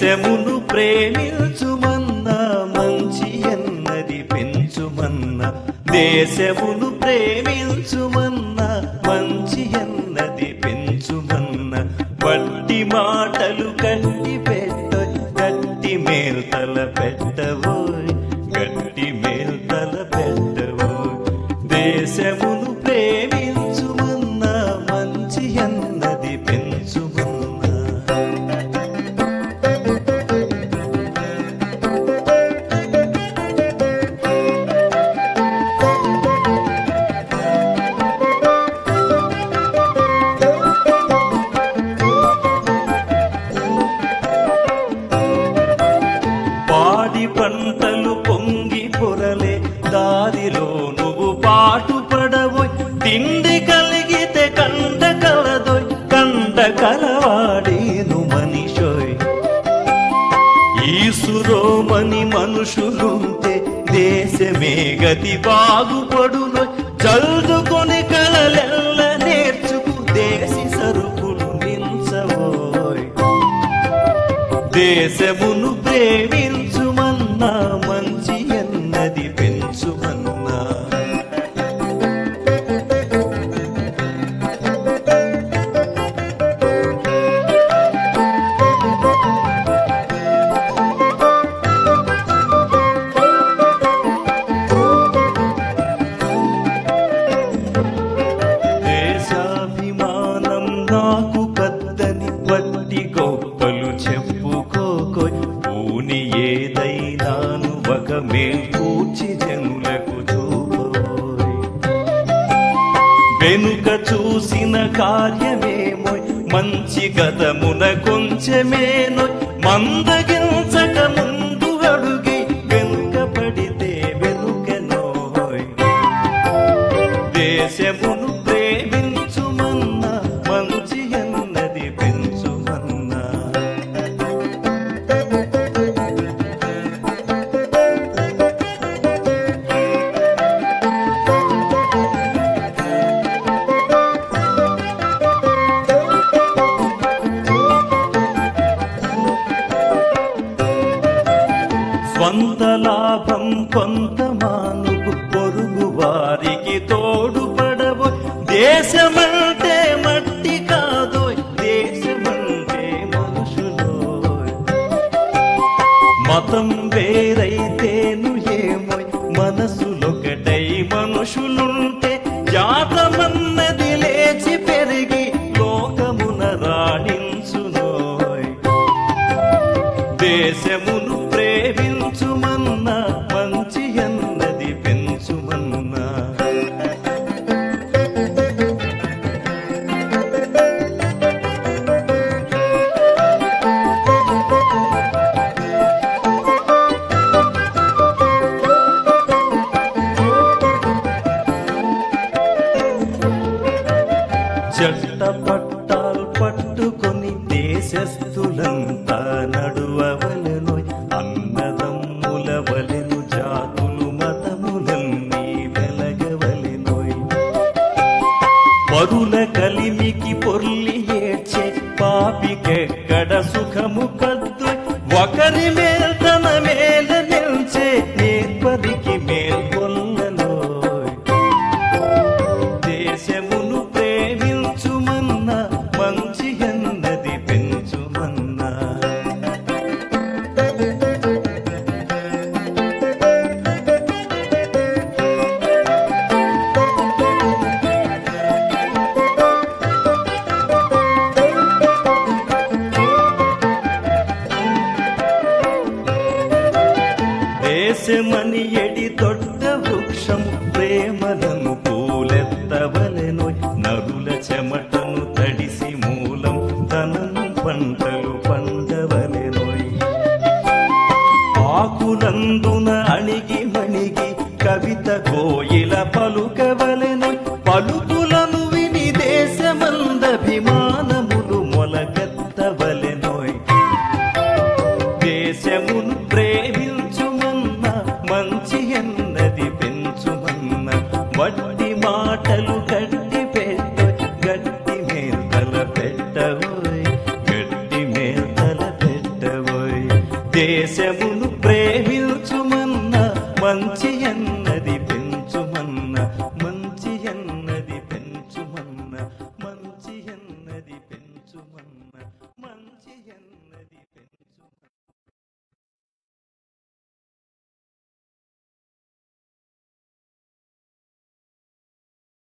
దేశమును ప్రేమించుమన్నా మంచి ఎన్నది పెంచుమన్నా దేశమును ప్రేమించుమన్నా మంచి ఎన్నది పెంచుమన్నా వట్టి మాటలు కట్టి పెట్ట గట్టి మేల్తల పెట్టవోయ్ గట్టి మేల్తల పెట్టవోయ్ దేశమును ప్రేమించుమన్నా మంచి అన్నది పెంచుమన్నా పాడి పంటలు పొంగి పొరలే దారిలో నువ్వు పాటు పడవోయ్ తిండి కలిగితే కండ కలదోయ్ కండ కలవాడేను మనిషోయ్ ఈసురోమని మనుషులుంటే దేశమే గతి బాగుపడును చల్దుకొని కలలెల్ల నేర్చుకు దేశి సరుకులు మించవోయ్ దేశమును ప్రేమించుమన్నా మంచి ఎన్నది పెంచుమన్నా దేశాభిమానం నాకు కద్దని వట్టి గొప్పలు చెప్పుకోకోయ్ పూని ఏదైనాను ఒక మేల్కూర్చి జనులకు చూపోయ్ వెనుక చూసిన కార్యమేమో మంచి గతమున కొంచెమేనో మందగించక ముందు అడుగి వెనుక పడితే వెనుకనోయ్ దేశమును ప్రేమించుమన్నా మంచి అన్నది పెంచుమన్నా స్వంత లాభం కొంత మానుకు పొరుగు వారికి తోడుపడవు దేశమంటే మట్టి కాదోయ్ దేశమంటే మనుషులోయ్ మతం వేరైతేను ఏమోయ్ మనసులొకటై మనుషులుంటే జాతమన్నది లేచి పెరిగి లోకమున రాణించునోయ్ దేశమును ప్రేమించుమన్నా మంచి అన్నది పెంచుమన్నా జట్ట పట్టాలు పట్టుకొని దేశస్థులంతా నడువవలెను అన్నదమ్ముల వలెను జాతులు మతములన్నీ వెలగవలెనోయ్ పరుల కలిమికి పొర్లి ఏడ్చే పాపికెక్కడ సుఖము కద్దు ఒకరి మేల్తన మేల నిల్చే నేర్పరికి మేల్కొల్లలోయ్ దేశమును ప్రేమించుమన్నా మంచి అన్నది పెంచుమన్నా దేశమని ఎడి దొడ్డ వృక్షము ప్రేమలను పూలెత్తవలెను నరుల చెమటను తడిసి మూలం ధనం పంటలు పండవలెనోయ్ ఆకులందున అణిగి మణిగి కవిత కోయిల పలుకవలెను పలుకులను విని దేశమందభిమానములు మొలకెత్తవలెనోయ్ దేశమును ప్రేమించుమన్న మంచి ఎన్నది పెంచుమన్న వట్టి మాటలు గట్టి పెట్ట గట్టి మేల్తల పెట్టవోయ్ గట్టి మేల్తల పెట్టవోయ్ దేశమును ప్రేమించుమన్న మంచి ఎన్నది పెంచుమన్న మంచి ఎన్నది పెంచుమన్న మంచి ఎన్నది పెంచుమన్న మంచి ఎన్నది